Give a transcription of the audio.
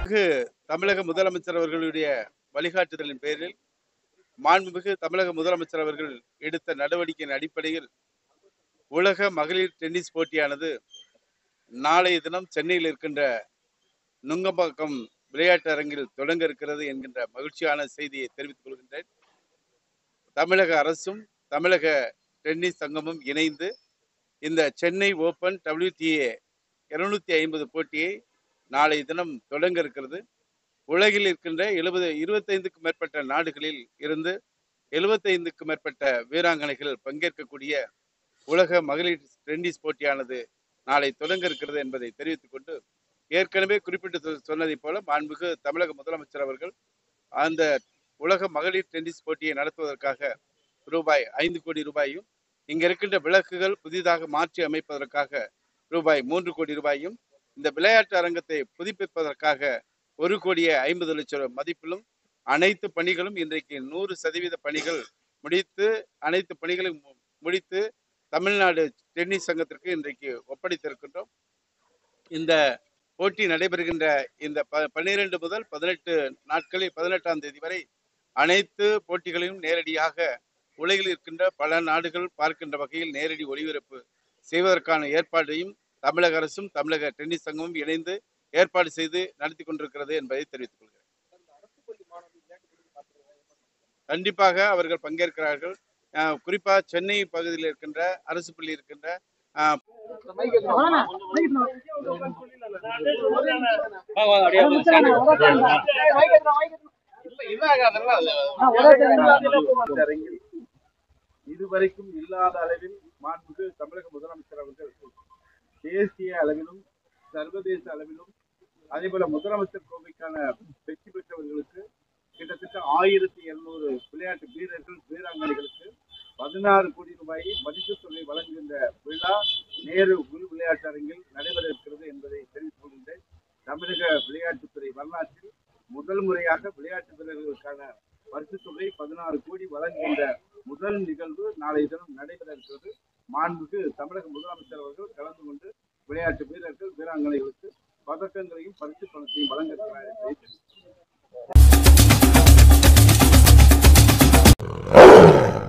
மாண்புமிகு தமிழக முதலமைச்சர் அவர்களுடைய வழிகாட்டுதலின் பேரில் மாண்புமிகு தமிழக முதலமைச்சர் அவர்கள் எடுத்த நடவடிக்கையின் அடிப்படையில் உலக மகளிர் டென்னிஸ் போட்டியானது நாளைய தினம் சென்னையில் இருக்கின்ற நுங்கம்பாக்கம் விளையாட்டு அரங்கில் தொடங்க இருக்கிறது என்கின்ற மகிழ்ச்சியான செய்தியை தெரிவித்துக் கொள்கின்றேன் தமிழக அரசும் தமிழக டென்னிஸ் சங்கமும் இணைந்து இந்த சென்னை ஓபன் WTA இருநூத்தி ஐம்பது போட்டியை நாளை தினம் தொடங்க இருக்கிறது உலகில் இருக்கின்ற எழுபது இருபத்தைந்துக்கும் மேற்பட்ட நாடுகளில் இருந்து எழுபத்தைந்துக்கும் மேற்பட்ட வீராங்கனைகள் பங்கேற்கக்கூடிய உலக மகளிர் டென்னிஸ் போட்டியானது நாளை தொடங்க இருக்கிறது என்பதை தெரிவித்துக் கொண்டு ஏற்கனவே குறிப்பிட்டு சொ- சொன்னதைப் போல மாண்புமிகு தமிழக முதலமைச்சர் அவர்கள் அந்த உலக மகளிர் டென்னிஸ் போட்டியை நடத்துவதற்காக ரூபாய் ஐந்து கோடி ரூபாயும் இங்க இருக்கின்ற விளக்குகள் புதிதாக மாற்றி அமைப்பதற்காக ரூபாய் மூன்று கோடி ரூபாயும் இந்த விளையாட்டு அரங்கத்தை புதுப்பிப்பதற்காக ஒரு கோடியே ஐம்பது லட்சம் ரூபாய் மதிப்பிலும் அனைத்து பணிகளும் இன்றைக்கு நூறு சதவீத பணிகள் முடித்து அனைத்து பணிகளையும் மு- முடித்து தமிழ்நாடு டென்னிஸ் சங்கத்திற்கு இன்றைக்கு ஒப்படைத்திருக்கின்றோம் இந்த போட்டி நடைபெறுகின்ற இந்த ப பன்னிரெண்டு முதல் பதினெட்டு நாட்களில் பதினெட்டாம் தேதி வரை அனைத்து போட்டிகளையும் நேரடியாக உலகில் இருக்கின்ற பல நாடுகள் பார்க்கின்ற வகையில் நேரடி ஒளிபரப்பு செய்வதற்கான ஏற்பாடையும் தமிழக அரசும் தமிழக டென்னிஸ் சங்கமும் இணைந்து ஏற்பாடு செய்து நடத்தி கொண்டிருக்கிறது என்பதை தெரிவித்துக் கொள்கிறேன் கண்டிப்பாக அவர்கள் பங்கேற்கிறார்கள் அஹ் குறிப்பா சென்னை பகுதியில் இருக்கின்ற அரசு பள்ளி இருக்கின்ற அஹ், அரங்கில் இதுவரைக்கும் இல்லாத அளவில் மாண்புமிகு தமிழக முதலமைச்சர் அவர்கள் தேசிய அளவிலும் சர்வதேச அளவிலும் அதேபோல முதலமைச்சர் கோப்பைக்கான வெற்றி பெற்றவர்களுக்கு கிட்டத்தட்ட ஆயிரத்தி இருநூறு விளையாட்டு வீரர்கள் வீராங்கனைகளுக்கு பதினாறு கோடி ரூபாயை பரிசுத் தொகை வழங்குகின்ற விழா நேரு உள் விளையாட்டு அரங்கில் நடைபெற இருக்கிறது என்பதை தெரிவித்துக் கொள்கின்றேன் தமிழக விளையாட்டுத்துறை வரலாற்றில் முதல் முறையாக விளையாட்டு வீரர்களுக்கான பரிசுத் தொகை பதினாறு கோடி வழங்குகின்ற முதல் நிகழ்வு நாளை தினம் நடைபெற இருக்கிறது மாண்புக்கு தமிழக முதலமைச்சர் அவர்கள் கலந்து கொண்டு விளையாட்டு வீரர்கள் வீராங்கனைகளுக்கு பதக்கங்களையும் பரிசு பணத்தையும் வழங்க இருக்கிறார் என்பதை தெரிவித்துக் கொள்கிறேன்.